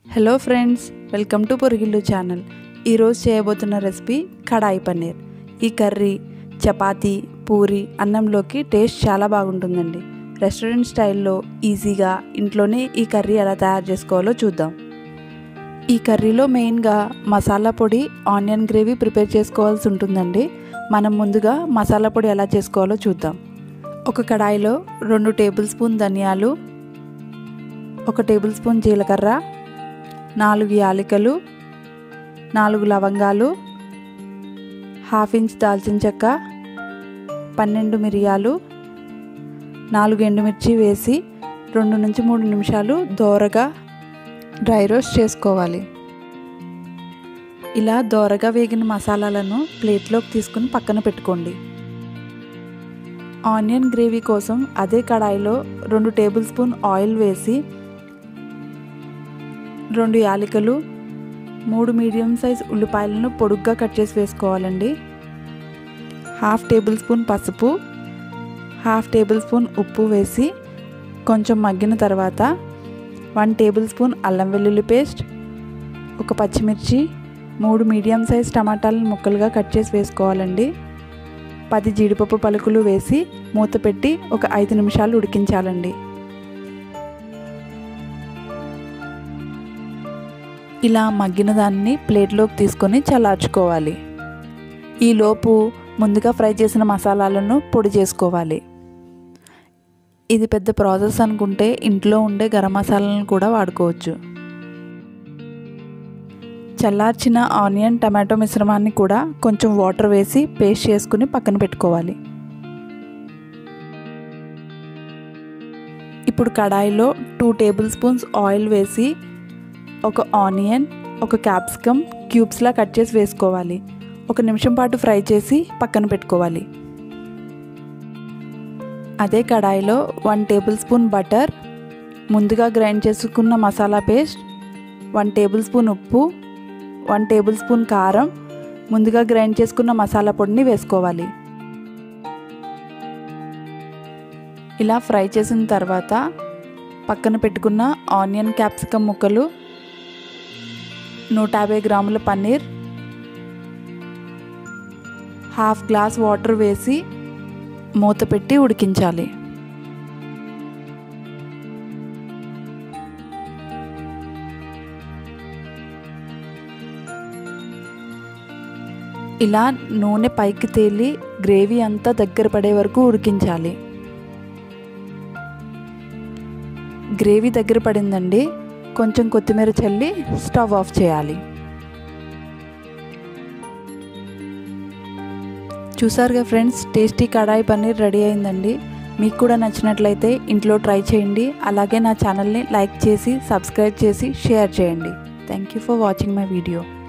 hello friends welcome to Porigillu channel ఈరోజు చేయబోతున్న recipe కడాయి పన్నీర్ ఈ కర్రీ చపాతీ పూరి అన్నంలోకి టేస్ట్ చాలా బాగుంటుందండి రెస్టారెంట్ స్టైల్లో ఈజీగా ఇంట్లోనే ఈ కర్రీ ఎలా తయారు చేసుకోవాలో చూద్దాం ఈ కర్రీలో మెయిన్గా మసాలా పొడి ఆనియన్ గ్రేవీ ప్రిపేర్ చేసుకోవాల్సి ఉంటుందండి మనం ముందుగా మసాలా పొడి ఎలా చేసుకోవాలో చూద్దాం ఒక కడాయిలో రెండు టేబుల్ స్పూన్ ధనియాలు ఒక టేబుల్ స్పూన్ జీలకర్ర నాలుగు యాలకులు నాలుగు లవంగాలు హాఫ్ ఇంచ్ దాల్చిన చెక్క పన్నెండు మిరియాలు నాలుగు ఎండుమిర్చి వేసి రెండు నుంచి మూడు నిమిషాలు దోరగా డ్రై రోస్ట్ చేసుకోవాలి ఇలా దోరగా వేగిన మసాలాలను ప్లేట్లోకి తీసుకుని పక్కన పెట్టుకోండి ఆనియన్ గ్రేవీ కోసం అదే కడాయిలో రెండు టేబుల్ స్పూన్ ఆయిల్ వేసి రెండు యాలకులు మూడు మీడియం సైజ్ ఉల్లిపాయలను పొడుగ్గా కట్ చేసి వేసుకోవాలండి హాఫ్ టేబుల్ స్పూన్ పసుపు హాఫ్ టేబుల్ స్పూన్ ఉప్పు వేసి కొంచెం మగ్గిన తర్వాత వన్ టేబుల్ స్పూన్ అల్లం వెల్లుల్లి పేస్ట్ ఒక పచ్చిమిర్చి మూడు మీడియం సైజ్ టమాటాలను ముక్కలుగా కట్ చేసి వేసుకోవాలండి పది జీడిపప్పు పలుకులు వేసి మూత పెట్టి ఒక ఐదు నిమిషాలు ఉడికించాలండి ఇలా మగ్గిన దాన్ని ప్లేట్లోకి తీసుకొని చల్లార్చుకోవాలి ఈలోపు ముందుగా ఫ్రై చేసిన మసాలాలను పొడి చేసుకోవాలి ఇది పెద్ద ప్రాసెస్ అనుకుంటే ఇంట్లో ఉండే గరం మసాలాలను కూడా వాడుకోవచ్చు చల్లార్చిన ఆనియన్ టమాటో మిశ్రమాన్ని కూడా కొంచెం వాటర్ వేసి పేస్ట్ చేసుకుని పక్కన పెట్టుకోవాలి ఇప్పుడు కడాయిలో టూ టేబుల్ స్పూన్స్ ఆయిల్ వేసి ఒక ఆనియన్ ఒక క్యాప్సికమ్ క్యూబ్స్లా కట్ చేసి వేసుకోవాలి ఒక నిమిషం పాటు ఫ్రై చేసి పక్కన పెట్టుకోవాలి అదే కడాయిలో వన్ టేబుల్ స్పూన్ బటర్ ముందుగా గ్రైండ్ చేసుకున్న masala paste one tablespoon ఉప్పు వన్ టేబుల్ స్పూన్ కారం ముందుగా గ్రైండ్ చేసుకున్న మసాలా పొడిని వేసుకోవాలి ఇలా ఫ్రై చేసిన తర్వాత పక్కన పెట్టుకున్న ఆనియన్ క్యాప్సికమ్ ముక్కలు నూట యాభై గ్రాముల పన్నీర్ హాఫ్ గ్లాస్ వాటర్ వేసి మూత పెట్టి ఉడికించాలి ఇలా నూనె పైకి తేలి గ్రేవీ అంతా దగ్గర పడే వరకు ఉడికించాలి గ్రేవీ దగ్గర పడిందండి కొంచెం కొత్తిమీర చల్లి స్టవ్ ఆఫ్ చేయాలి చూసారుగా friends tasty kadai paneer ready అయిందండి మీకు కూడా నచ్చినట్లయితే ఇంట్లో ట్రై చేయండి అలాగే నా ఛానల్ని లైక్ చేసి సబ్స్క్రైబ్ చేసి షేర్ చేయండి thank you for watching my video